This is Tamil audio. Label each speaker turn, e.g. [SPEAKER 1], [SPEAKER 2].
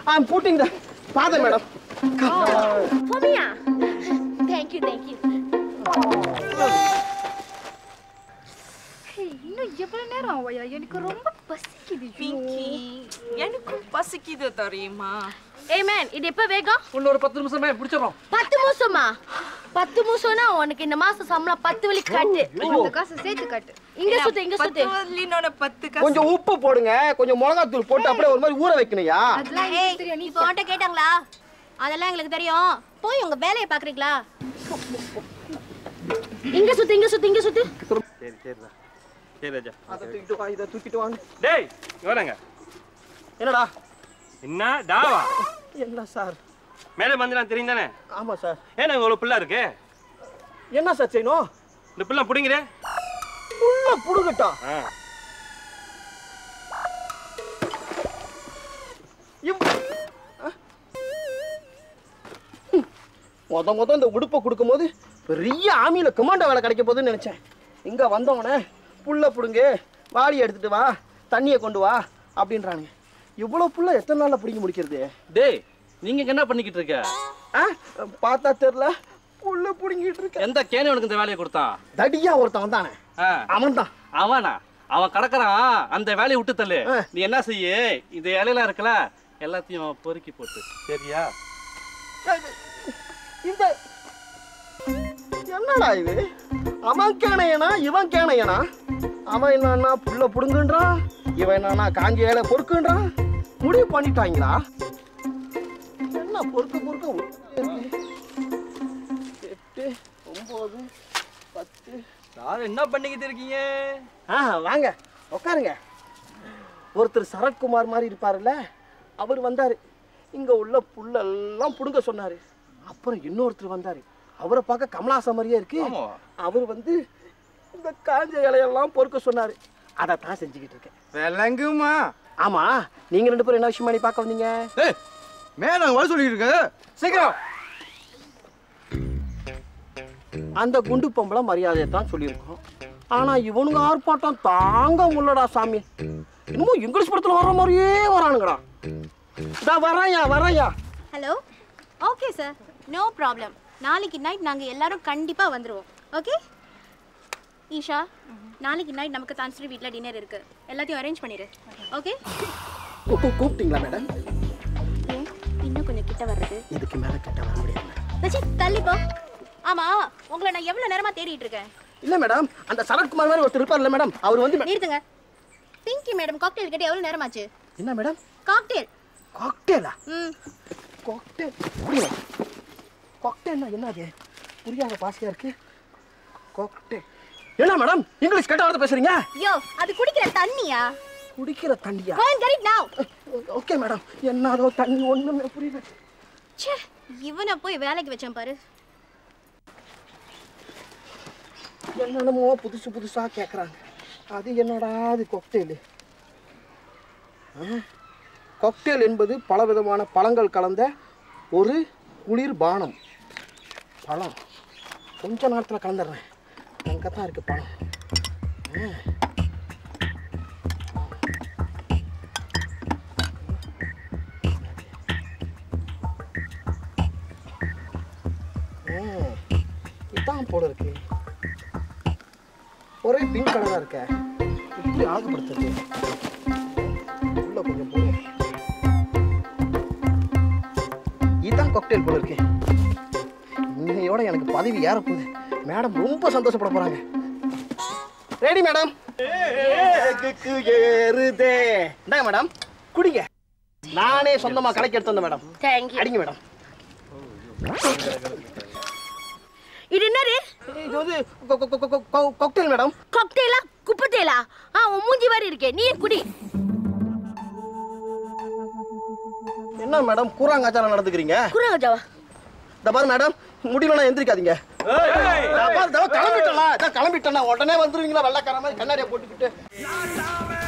[SPEAKER 1] I am putting the father madam
[SPEAKER 2] போமியா தேங்க்யூ தேங்க்யூ
[SPEAKER 3] இன்னும் எவ்வளவு நேரம் ஆகுயா எனக்கு ரொம்ப பசிக்குது
[SPEAKER 4] பிங்கி எனக்கும் பசிக்குது தெரியுமா
[SPEAKER 2] ஏய் மேன் இது எப்ப வேகம்
[SPEAKER 5] இன்னொரு பத்து நிமிஷமே பிடிச்சிடறோம்
[SPEAKER 2] பத்து மாசமா பத்து மாசம்னா உனக்கு இந்த மாசம் சம்பளம் பத்து வழி காட்டு
[SPEAKER 3] அந்த காசை சேர்த்து காட்டு
[SPEAKER 2] இங்க சுத்து இங்க சுத்து
[SPEAKER 4] பத்து வல்லினோட பத்து காசு
[SPEAKER 1] கொஞ்சம் உப்பு போடுங்க கொஞ்சம் மிளகாத்தூள் போட்டு அப்படியே ஒரு மாதிரி ஊற வைக்கணும்யா
[SPEAKER 3] அதெல்லாம் எனக்கு தெரியும் நீ
[SPEAKER 2] இப்போ உன்கிட்ட கேட்டாங்களா அதெல்லாம் எங்களுக்கு தெரியும் போய் உங்க வேலையை பாக்குறீங்களா இங்க சுத்து இங்க சுத்து இங்க சுத்து
[SPEAKER 5] சரி சரிடா சரி ராஜா
[SPEAKER 1] அதை தூக்கிட்டு வா இதை தூக்கிட்டு வாங்க
[SPEAKER 5] டேய் இங்க வாங்க
[SPEAKER 1] என்னடா
[SPEAKER 5] என்ன டாவா
[SPEAKER 1] என்ன சார்
[SPEAKER 5] மேலே வந்து தெரியும் தானே
[SPEAKER 1] ஆமா சார்
[SPEAKER 5] ஏன்னா இவ்வளோ பிள்ளை இருக்கு
[SPEAKER 1] என்ன சார் செய்யணும்
[SPEAKER 5] இந்த பிள்ளை பிடிங்கிறே
[SPEAKER 1] உள்ள புடுங்கட்டா
[SPEAKER 5] ஆ
[SPEAKER 1] இவ் ஆ? ம். மொத மொத இந்த உடுப்பை கொடுக்கும்போது பெரிய ஆமியில கமாண்டோ வேலை கிடைக்க போகுதுன்னு நினைச்சேன் இங்க வந்தவனே புல்ல புடுங்கு வாளி எடுத்துட்டு வா தண்ணியை கொண்டு வா அப்படின்றானுங்க இவ்வளவு புல்ல எத்தனை நாள்ல பிடிங்க முடிக்கிறது
[SPEAKER 5] டேய் நீங்க இங்க என்ன பண்ணிக்கிட்டு இருக்க
[SPEAKER 1] ஆ? பார்த்தா தெரியல புல்ல புடுங்கிட்டு இருக்க
[SPEAKER 5] எந்த கேனி உனக்கு இந்த வேலையை கொடுத்தான்
[SPEAKER 1] தடியா ஒருத்தன் வந்தானே
[SPEAKER 5] ஆ,
[SPEAKER 1] அவன் தான்
[SPEAKER 5] அவனா அவன் கடக்குறான் அந்த வேலையை விட்டு தள்ளு
[SPEAKER 1] ஆ.
[SPEAKER 5] நீ என்ன செய்ய இது இலையெல்லாம் இருக்குல்ல எல்லாத்தையும் பொறுக்கி போட்டு சரியா
[SPEAKER 1] இந்த என்னடா இது அவன் கேனையனா இவன் கேனையனா அவன் என்னன்னா புல்ல புடுங்குன்றான் இவன் என்னன்னா காஞ்சி இலை பொறுக்குன்றான் முடிவு பண்ணிட்டாங்களா என்ன பொறுக்க பொறுக்க இருக்கு. எட்டு ஒன்பது பத்து
[SPEAKER 5] யார் என்ன பண்ணிக்கிட்டு இருக்கீங்க
[SPEAKER 1] ஆ வாங்க உட்காருங்க ஒருத்தர் சரத்குமார் மாதிரி இருப்பாருல்ல அவர் வந்தார் இங்கே உள்ள புல்லெல்லாம் பிடுங்க சொன்னார் அப்புறம் இன்னொருத்தர் வந்தார் அவரை பார்க்க கமலாசன் மாதிரியே இருக்கு
[SPEAKER 5] ஆமா.
[SPEAKER 1] அவர் வந்து இந்த காஞ்ச இலையெல்லாம் பொறுக்க சொன்னார் அதை தான் செஞ்சுக்கிட்டு இருக்கேன்
[SPEAKER 6] விளங்குமா
[SPEAKER 1] ஆமா நீங்க ரெண்டு பேரும் என்ன விஷயம் பண்ணி பார்க்க வந்தீங்க
[SPEAKER 6] ஏய் மேல வர சொல்லிட்டு இருக்க சீக்கிரம்
[SPEAKER 1] அந்த குண்டு பொம்பளை மரியாதையை தான் சொல்லியிருக்கோம் ஆனா இவனுங்க ஆர்ப்பாட்டம் தாங்க உள்ளடா சாமி இன்னமும் இங்கிலீஷ் படத்துல வர்ற மாதிரியே வரானுங்கடா இதா வரையா வரையா
[SPEAKER 2] hello okay sir no problem நாளைக்கு நைட் நாங்கள் எல்லாரும் கண்டிப்பாக வந்துடுவோம் ஓகே ஈஷா நாளைக்கு நைட் நமக்கு தான்ஸ்ரீ வீட்டில் டின்னர் இருக்கு எல்லாத்தையும் அரேஞ்ச் பண்ணிடு ஓகே
[SPEAKER 1] கூப்பிட்டீங்களா மேடம்
[SPEAKER 2] ஏன் இன்னும் கொஞ்சம் கிட்ட வர்றது
[SPEAKER 1] இதுக்கு மேல கிட்ட வர முடியாது மேடம்
[SPEAKER 2] வச்சு தள்ளிப்போ ஆமா உங்களை நான் எவ்வளோ நேரமா தேடிட்டு இருக்கேன்
[SPEAKER 1] இல்ல மேடம் அந்த சரத்குமார் மாதிரி ஒருத்தர் இருப்பார்ல மேடம் அவர் வந்து மே-
[SPEAKER 2] நிறுத்துங்க பிங்கி மேடம் காக்டெயில் கிட்ட எவ்வளோ நேரமாச்சு
[SPEAKER 1] என்ன மேடம்
[SPEAKER 2] காக்டெயில்
[SPEAKER 1] காக்டேலா
[SPEAKER 2] ம்
[SPEAKER 1] காக்டேல் புரியல காக்டேல்னா என்னது புரியாத பாசியா இருக்கு காக்டேல் என்ன மேடம் இங்கிலீஷ் கெட்ட வார்த்தை பேசுறீங்க
[SPEAKER 2] யோ அது குடிக்கிற தண்ணியா
[SPEAKER 1] குடிக்கிற தண்ணியா
[SPEAKER 2] go and get it now
[SPEAKER 1] okay madam என்னதோ தண்ணி ஒண்ணுமே புரியல
[SPEAKER 2] ச்சே இவனை போய் வேலைக்கு வச்சேன் பாரு
[SPEAKER 1] என்னென்னமோ புதுசு புதுசா கேக்குறாங்க அது என்னடா அது கொக்டேலு கொக்டேல் என்பது பலவிதமான பழங்கள் கலந்த ஒரு குளிர் பானம் பழம் கொஞ்ச நேரத்தில் கலந்துடுறேன் அங்கே தான் இருக்கு பழம் ஆ. ஆ. இதான் போல இருக்கு ஒரே பிங்க் கலரா இருக்க இப்படி அழகுபடுத்துறது உள்ள கொஞ்சம் போடும் இதுதான் காக்டெயில் போல இருக்கு இன்னையோட எனக்கு பதவி ஏற போகுது மேடம் ரொம்ப சந்தோஷப்பட போறாங்க ரெடி மேடம் ஏறுதே இந்தாங்க மேடம் குடிங்க நானே சொந்தமா கடைக்கு எடுத்து வந்தேன் மேடம்
[SPEAKER 2] தேங்க்யூ
[SPEAKER 1] அடிங்க மேடம்
[SPEAKER 2] இது என்னது
[SPEAKER 1] இது வந்து காக்டெயில் மேடம்
[SPEAKER 2] காக்டெயிலா குப்பத்தேலா ஆ உன் மூஞ்சி மாதிரி இருக்கே நீ குடி
[SPEAKER 1] என்ன மேடம் கூறாங்காச்சாரம் நடந்துக்கிறீங்க
[SPEAKER 2] குரங்கஜாவா
[SPEAKER 1] இந்த பாரு மேடம் முடியலன்னா எந்திரிக்காதீங்க இந்த பாரு, இதோ கிளம்பிட்டேன்ல, இதோ கிளம்பிட்டேன்ல, உடனே வந்துருவீங்களா வெள்ளைக்கார மாதிரி கண்ணாடியை போட்டுக்கிட்டு